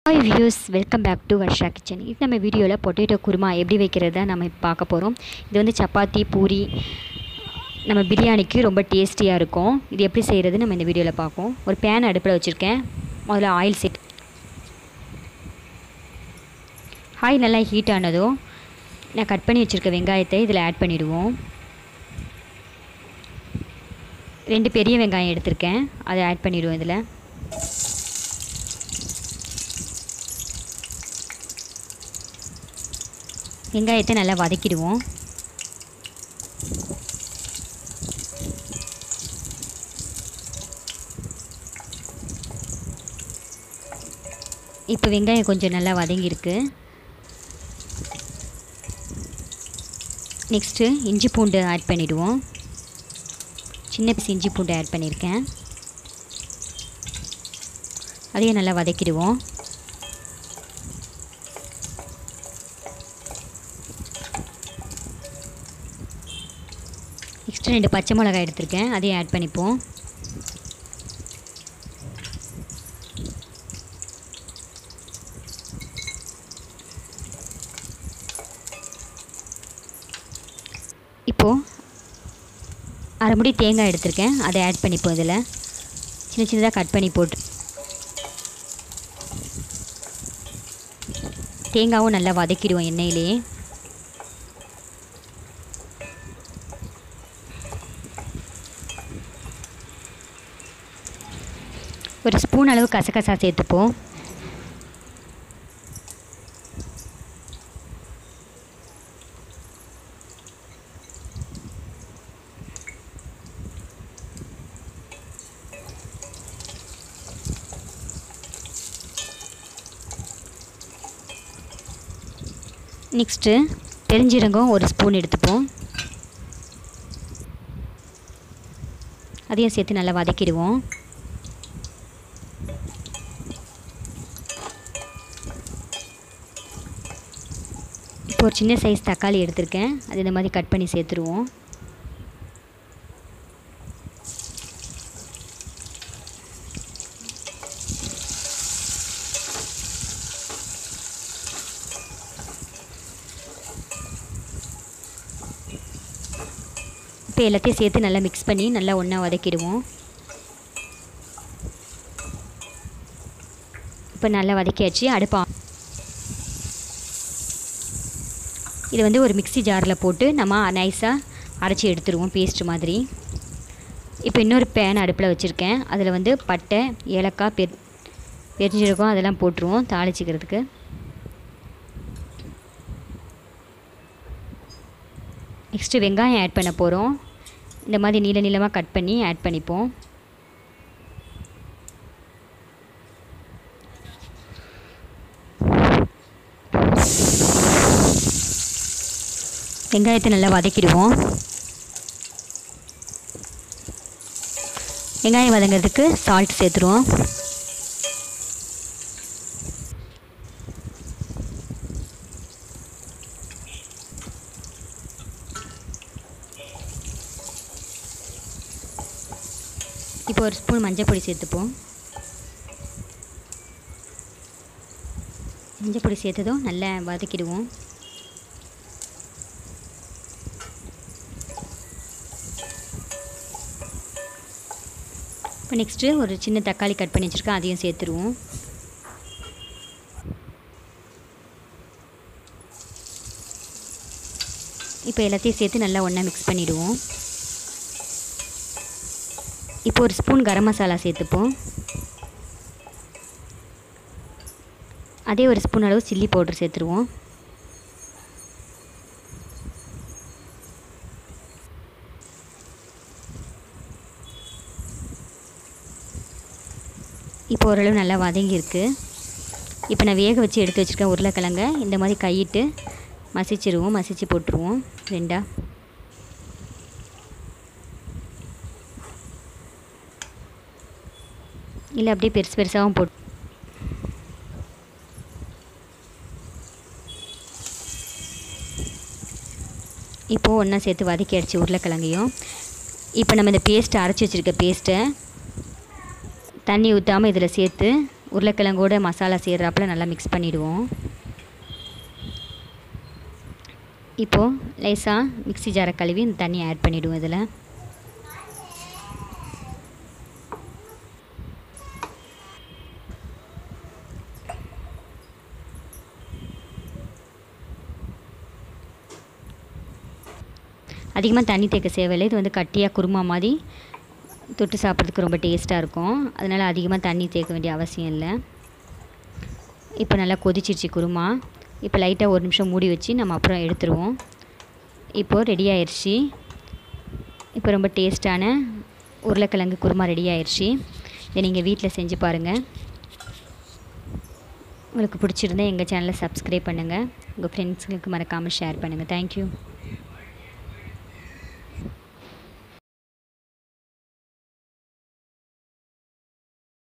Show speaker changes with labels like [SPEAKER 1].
[SPEAKER 1] hi views welcome back to Varsha kitchen இது நம்ம வீடியோவில் பொட்டேட்டோ குருமா எப்படி வைக்கிறத நம்ம பார்க்க போகிறோம் இது வந்து சப்பாத்தி பூரி நம்ம பிரியாணிக்கு ரொம்ப டேஸ்டியாக இருக்கும் இது எப்படி செய்கிறது நம்ம இந்த வீடியோவில் பார்ப்போம் ஒரு பேன் அடுப்பில் வச்சுருக்கேன் முதல்ல ஆயில் செட் ஆயில் நல்லா ஹீட் ஆனதும் நான் கட் பண்ணி வச்சுருக்க வெங்காயத்தை இதில் ஆட் பண்ணிவிடுவோம் ரெண்டு பெரிய வெங்காயம் எடுத்திருக்கேன் அதை ஆட் பண்ணிவிடுவோம் இதில் வெங்காயத்தை நல்லா வதக்கிடுவோம் இப்போ வெங்காயம் கொஞ்சம் நல்லா வதங்கியிருக்கு நெக்ஸ்ட்டு இஞ்சி பூண்டு ஆட் பண்ணிவிடுவோம் சின்ன பீஸ் இஞ்சி பூண்டு ஆட் பண்ணியிருக்கேன் அதையும் நல்லா வதக்கிடுவோம் நெக்ஸ்ட்டு ரெண்டு பச்சை மிளகாய் எடுத்திருக்கேன் அதையும் ஆட் பண்ணிப்போம் இப்போது அரை முடி தேங்காய் எடுத்திருக்கேன் அதை ஆட் பண்ணிப்போம் இதில் சின்ன சின்னதாக கட் பண்ணி போட்டு தேங்காவும் நல்லா வதக்கிடுவோம் எண்ணெயிலே ஒரு ஸ்பூன் அளவு கசகசா சேர்த்துப்போம் நெக்ஸ்ட்டு பெருஞ்சீரகம் ஒரு ஸ்பூன் எடுத்துப்போம் அதையும் சேர்த்து நல்லா வதக்கிடுவோம் இப்போ ஒரு சின்ன சைஸ் தக்காளி எடுத்திருக்கேன் அது இந்த மாதிரி கட் பண்ணி சேர்த்துருவோம் இப்போ எல்லாத்தையும் சேர்த்து நல்லா மிக்ஸ் பண்ணி நல்லா ஒன்றா வதக்கிடுவோம் இப்போ நல்லா வதக்கியாச்சு அடுப்பா இது வந்து ஒரு மிக்சி ஜாரில் போட்டு நம்ம நைஸாக அரைச்சி எடுத்துருவோம் பேஸ்ட் மாதிரி இப்போ இன்னொரு பேன் அடுப்பில் வச்சுருக்கேன் அதில் வந்து பட்டை ஏலக்காய் பெ பெருஞ்சீரகம் அதெல்லாம் போட்டுருவோம் தாளிச்சிக்கிறதுக்கு நெக்ஸ்ட்டு வெங்காயம் ஆட் பண்ண போகிறோம் இந்த மாதிரி நீள நீளமாக கட் பண்ணி ஆட் பண்ணிப்போம் வெங்காயத்தை நல்லா வதக்கிடுவோம் வெங்காயம் வதங்கிறதுக்கு சால்ட் சேர்த்துருவோம் இப்போ ஒரு ஸ்பூன் மஞ்சள் பொடி சேர்த்துப்போம் மஞ்சள் பொடி சேர்த்ததும் நல்லா வதக்கிடுவோம் இப்போ நெக்ஸ்ட்டு ஒரு சின்ன தக்காளி கட் பண்ணி வச்சுருக்கேன் அதையும் சேர்த்துருவோம் இப்போ எல்லாத்தையும் சேர்த்து நல்லா ஒன்றா மிக்ஸ் பண்ணிவிடுவோம் இப்போ ஒரு ஸ்பூன் கரம் மசாலா சேர்த்துப்போம் அதே ஒரு ஸ்பூன் அளவு சில்லி பவுடர் சேர்த்துருவோம் இப்போ ஓரளவு நல்லா வதங்கியிருக்கு இப்போ நான் வேக வச்சு எடுத்து வச்சுருக்கேன் உருளைக்கிழங்க இந்த மாதிரி கையிட்டு மசிச்சிருவோம் மசிச்சு போட்டுருவோம் ரெண்டா இல்லை அப்படியே பெருசு பெருசாகவும் போட் இப்போது ஒன்றா சேர்த்து வதக்கி அடிச்சு உருளைக்கிழங்கையும் இப்போ நம்ம இந்த பேஸ்ட்டை அரைச்சி வச்சுருக்க பேஸ்ட்டை தண்ணி ஊற்றாமல் இதில் சேர்த்து உருளைக்கிழங்கோட மசாலா சேர்றாப்புல நல்லா மிக்ஸ் பண்ணிவிடுவோம் இப்போது லேசாக மிக்ஸி ஜாரை கழுவி இந்த தண்ணியை ஆட் பண்ணிவிடுவோம் இதில் அதிகமாக தண்ணி தேக்க தேவையில்லை இது வந்து கட்டியாக குருமா மாதிரி தொட்டு சாப்பிட்றதுக்கு ரொம்ப டேஸ்ட்டாக இருக்கும் அதனால் அதிகமாக தண்ணி தேக்க வேண்டிய அவசியம் இல்லை இப்போ நல்லா கொதிச்சிருச்சு குருமா இப்போ லைட்டாக ஒரு நிமிஷம் மூடி வச்சு நம்ம அப்புறம் எடுத்துருவோம் இப்போது ரெடி ஆயிடுச்சு இப்போ ரொம்ப டேஸ்ட்டான உருளைக்கிழங்கு குருமா ரெடி ஆயிடுச்சு இதை நீங்கள் வீட்டில் செஞ்சு பாருங்கள் உங்களுக்கு பிடிச்சிருந்தா எங்கள் சேனலை சப்ஸ்கிரைப் பண்ணுங்கள் உங்கள் ஃப்ரெண்ட்ஸுங்களுக்கு மறக்காமல் ஷேர் பண்ணுங்கள் தேங்க்யூ